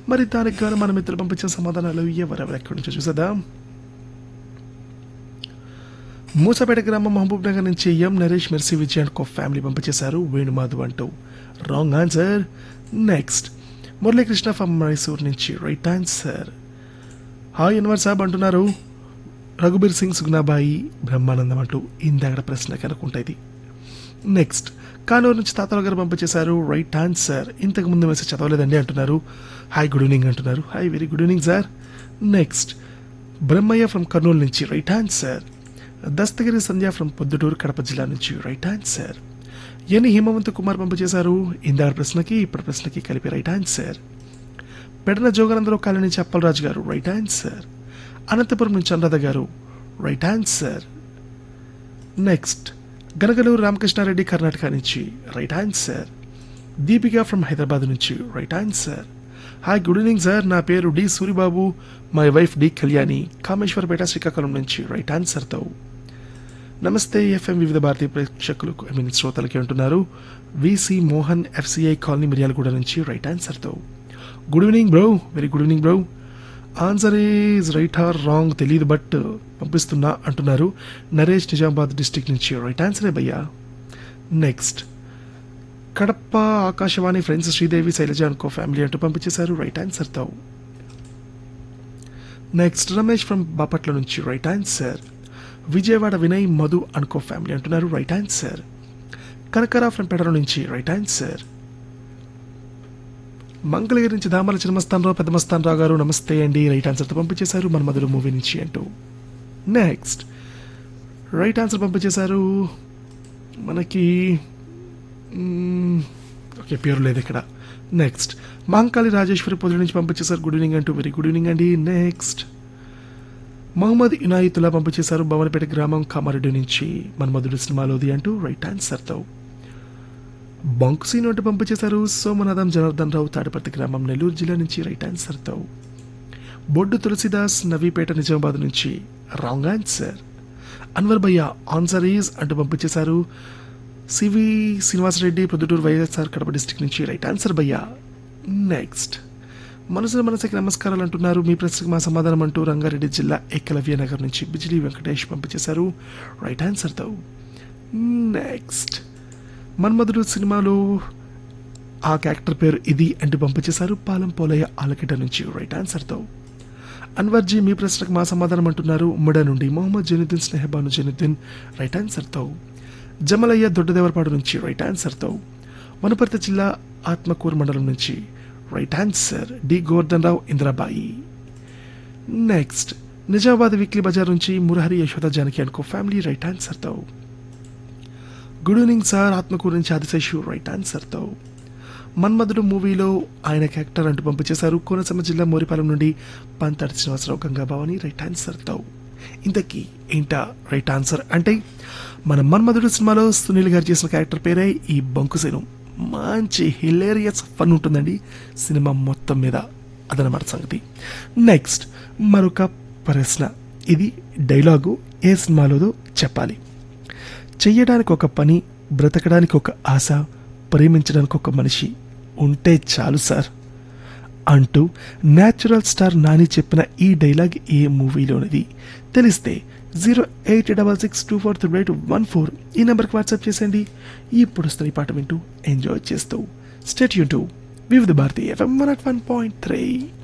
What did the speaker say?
మరి దానికి గాను మన మిత్రులు పంపించిన సమాధానాలు ఎవరెవరు ఎక్కడి నుంచో చూసేద్దాం మూసపేట గ్రామం మహబూబ్ నగర్ నుంచి M Naresh Mercy Vijay and co family పంపించేశారు వేణుమాధవ్ అంటూ wrong answer next Muralikrishna from Mysore నుంచి right answer hi Anwar Saab అంటున్నారు రఘుబీర్ సింగ్ సుగ్నాబాయి బ్రహ్మానందం అంటూ ఇందాక ప్రశ్న కనుక్కుంటా ఇది నెక్స్ట్ కానూరు నుంచి తాతరావు గారు పంపించేశారు రైట్ ఆన్సర్ ఇంతకు ముందు మెసేజ్ చదవలేదండి అంటున్నారు హాయ్ గుడ్ ఈవినింగ్ అంటున్నారు hi very good evening sir next Brahmaiah from Kurnool నుంచి right answer Dastagiri Sandhya from Proddatur Kadapa జిల్లా నుంచి రైట్ ఆన్సర్ ఎన్ని హిమవంత్ కుమార్ పంపించేశారు ఇందాక ప్రశ్నకి ఇప్పుడు ప్రశ్నకి కలిపి right answer Pedana Joganandarao colony నుంచి అప్పలరాజు గారు రైట్ ఆన్సర్ అనంతపురం నుంచి Anuradha garu right answer next Ganagaluru Ramakrishnareddy Karnataka నుంచి right answer Deepika from Hyderabad నుంచి right answer hi good evening sir నా పేరు D Suribabu my wife D Kalyani Kameswarapeta Srikakulam నుంచి రైట్ ఆన్సర్తో నమస్తే ఎఫ్ఎం వివిధ భారతీయ ప్రేక్షకులకు ఐ మీన్ శ్రోతలకి అంటున్నారు VC Mohan FCI colony Miryalaguda నుంచి రైట్ ఆన్సర్తో good evening bro very good evening bro answer is right or wrong తెలియదు బట్ పంపిస్తున్నా అంటున్నారు నరేష్ నిజామాబాద్ డిస్టిక్ నుంచి రైట్ ఆన్సరే భయ్యా నెక్స్ట్ కడప ఆకాశవాణి ఫ్రెండ్స్ శ్రీదేవి శైలజ అనుకో ఫ్యామిలీ అంటూ పంపించేశారు రైట్ ఆన్సర్తో నెక్స్ట్ రమేష్ ఫ్రమ్ బాపట్ల నుంచి రైట్ ఆన్సర్ విజయవాడ వినయ్ మధు అనుకో ఫ్యామిలీ అంటున్నారు రైట్ ఆన్సర్ కనకరా ఫ్రమ్ పెడర నుంచి రైట్ ఆన్సర్ మంగళగిరి నుంచి దామల చిన్నమస్తానరావు పెద్దమస్తానరావు గారు నమస్తే అండి రైట్ ఆన్సర్తో పంపించేశారు మన మధుర మూవీ నుంచి అంటూ నెక్స్ట్ రైట్ ఆన్సర్ పంపించేశారు మనకి మ్మ్, ఓకే పేరు లేదు ఇక్కడ నెక్స్ట్ మహంకాళి రాజేశ్వరి పొద్దు నుంచి పంపించేశారు గుడ్ ఈవినింగ్ అంటూ వెరీ గుడ్ ఈవినింగ్ అండి నెక్స్ట్ మహమ్మద్ ఇనాయితులా పంపించేశారు భవనపేట గ్రామం కామారెడ్డి నుంచి మన్మధుడు సినిమాలోది అంటూ రైట్ ఆన్సర్తో బంకు సీన్ అంటూ పంపించేశారు సోమనాథం జనార్దన్ రావు తాడిపర్తి గ్రామం నెల్లూరు జిల్లా నుంచి రైట్ ఆన్సర్తో బొడ్డు తులసిదాస్ నవీపేట నిజామాబాద్ నుంచి రాంగ్ ఆన్సర్ అన్వర్ భయ్య ఆన్సర్ ఈజ్ అంటూ పంపించేశారు CV Srinivasareddy Proddatur YSR Kadapa district నుంచి రైట్ ఆన్సర్ భయ్యా నెక్స్ట్ మనసుల మనసుకి నమస్కారాలు అంటున్నారు మీ ప్రశ్నకు మా సమాధానం అంటూ రంగారెడ్డి జిల్లా ఏకలవ్య నగర్ నుంచి బిజిలీ వెంకటేష్ పంపించేశారు రైట్ ఆన్సర్తో నెక్స్ట్ మన్మధుడు సినిమాలో ఆ క్యారెక్టర్ పేరు ఇది అంటూ పంపించేశారు పాలెం పోలయ్య ఆలకిట నుంచి రైట్ ఆన్సర్తో అన్వర్జీ మీ ప్రశ్నకు మా సమాధానం అంటున్నారు ఉమ్మడ నుండి మొహమ్మద్ జనుద్దీన్ స్నేహబాను జనుద్దీన్ రైట్ ఆన్సర్తో జమలయ్య దొడ్డదేవరపాడు నుంచి రైట్ ఆన్సర్తో వనపర్తి జిల్లా ఆత్మకూరు మండలం నుంచి right answer D Govardhan Rao Indrabai next Nizamabad weekly బజార్ నుంచి మురహరి యశోద జానకి అనుకో ఫ్యామిలీ రైట్ ఆన్సర్తో గుడ్ ఈవినింగ్ సార్ ఆత్మకూరు నుంచి ఆదిశేషు రైట్ ఆన్సర్తో మన్మధుడు మూవీలో ఆయన క్యారెక్టర్ అంటూ పంపించేశారు కోనసీమ జిల్లా మోరిపాలెం నుండి పంతాడి శ్రీనివాసరావు గంగాభావని రైట్ ఆన్సర్తో ఇంతకీ ఏంటా రైట్ ఆన్సర్ అంటే మన మన్మధుడు సినిమాలో సునీల్ గారు చేసిన క్యారెక్టర్ పేరే ఈ బంకుసేను మంచి హిలేరియస్ ఫన్ ఉంటుందండి సినిమా మొత్తం మీద అదనమాట సంగతి నెక్స్ట్ మరొక ప్రశ్న ఇది డైలాగు ఏ సినిమాలోదో చెప్పాలి చెయ్యడానికి ఒక పని బ్రతకడానికి ఒక ఆశ ప్రేమించడానికి ఒక మనిషి ఉంటే చాలు సార్ అంటూ న్యాచురల్ స్టార్ నాని చెప్పిన ఈ డైలాగ్ ఏ మూవీలోనిది తెలిస్తే zero eight double six two four three eight one four ఈ నెంబర్కి వాట్సాప్ చేసేయండి ఇప్పుడు వస్తున్న ఈ పాట వింటూ ఎంజాయ్ చేస్తూ స్టేట్ యూన్ టు Vividh Bharati FM one point three